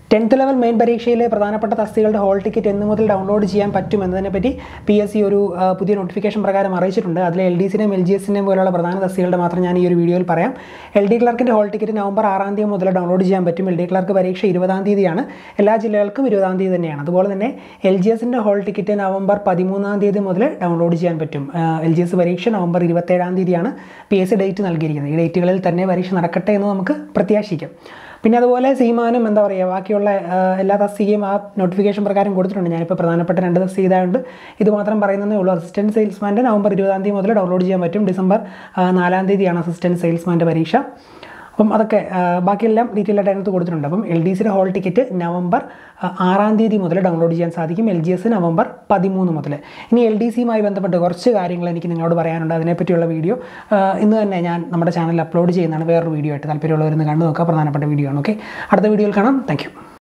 tenth level main പരീക്ഷയിലെ പ്രധാനപ്പെട്ട തസ്തികളുടെ hall ticket എന്ന് മുതൽ ഡൗൺലോഡ് ചെയ്യാൻ പറ്റും എന്നതിനെപ്പറ്റി പി എസ് സി ഒരു ആ, പുതിയ നോട്ടിഫിക്കേഷൻ പ്രകാരം അറിയിച്ചിട്ടുണ്ട് അതിൽ എൽ ഡി സിനെയും എൽ ജി എസിനെയും പോലുള്ള പ്രധാന തസ്തികളുടെ മാത്രം ഞാൻ ഈ ഒരു വീഡിയോയിൽ പറയാം എൽ ഡി ക്ലർക്കിൻ്റെ ഹോൾ ടിക്കറ്റ് നവംബർ ആറാം തീയതി മുതൽ ഡൗൺലോഡ് ചെയ്യാൻ പറ്റും എൽ ഡി ക്ലർക്ക് പരീക്ഷ ഇരുപതാം തീയതിയാണ് എല്ലാ ജില്ലകൾക്കും ഇരുപതാം തീയതി തന്നെയാണ് അതുപോലെ തന്നെ എൽ ജി എസിൻ്റെ ഹോൾ ടിക്കറ്റ് നവംബർ പതിമൂന്നാം തീയതി മുതൽ ഡൗൺലോഡ് ചെയ്യാൻ പറ്റും എൽ ജി എസ് പരീക്ഷ നവംബർ ഇരുപത്തേഴാം തീയതിയാണ് പി എസ് സി ഡേറ്റ് നൽകിയിരിക്കുന്നത് ഈ ഡേറ്റുകളിൽ തന്നെ പരീക്ഷ നടക്കട്ടെ എന്ന് നമുക്ക് പ്രത്യാശിക്കാം പിന്നെ അതുപോലെ സീമാനും എന്താ പറയുക ബാക്കിയുള്ള ആ, എല്ലാ തസ്തികയും ആ നോട്ടിഫിക്കേഷൻ പ്രകാരം കൊടുത്തിട്ടുണ്ട് ഞാനിപ്പോൾ പ്രധാനപ്പെട്ട രണ്ട് തസ്തിക ഇതായതുകൊണ്ട് ഇത് മാത്രം പറയുന്നതേ ഉള്ളൂ അസിസ്റ്റൻറ്റ് സെയിൽസ്മാൻ്റെ നവംബർ ഇരുപതാം തീയതി മുതൽ ഡൗൺലോഡ് ചെയ്യാൻ പറ്റും ഡിസംബർ ആ, നാലാം തീയതിയാണ് അസിസ്റ്റൻറ്റ് സെയിൽസ്മാൻ്റെ പരീക്ഷ അപ്പം അതൊക്കെ ആ, ബാക്കിയെല്ലാം ഡീറ്റെയിൽ ആയിട്ട് അതിനകത്ത് കൊടുത്തിട്ടുണ്ട് അപ്പം എൽ ഡി സിയുടെ ഹോൾ ടിക്കറ്റ് നവംബർ ആ, ആറാം തീയതി മുതൽ ഡൗൺലോഡ് ചെയ്യാൻ സാധിക്കും എൽ ജി എസ് നവംബർ പതിമൂന്ന് മുതൽ ഇനി എൽ ഡി സിയുമായി ബന്ധപ്പെട്ട് കുറച്ച് കാര്യങ്ങൾ എനിക്ക് നിങ്ങളോട് പറയാനുണ്ട് അതിനെപ്പറ്റിയുള്ള വീഡിയോ ആ, ഇന്ന് തന്നെ ഞാൻ നമ്മുടെ ചാനലിൽ അപ്ലോഡ് ചെയ്യുന്നതാണ് വേറൊരു വീഡിയോ ആയിട്ട് താല്പര്യമുള്ളവരൊന്ന് കണ്ടു നോക്കുക പ്രധാനപ്പെട്ട വീഡിയോ ആണ് ഓക്കെ അടുത്ത വീഡിയോയിൽ കാണാം താങ്ക്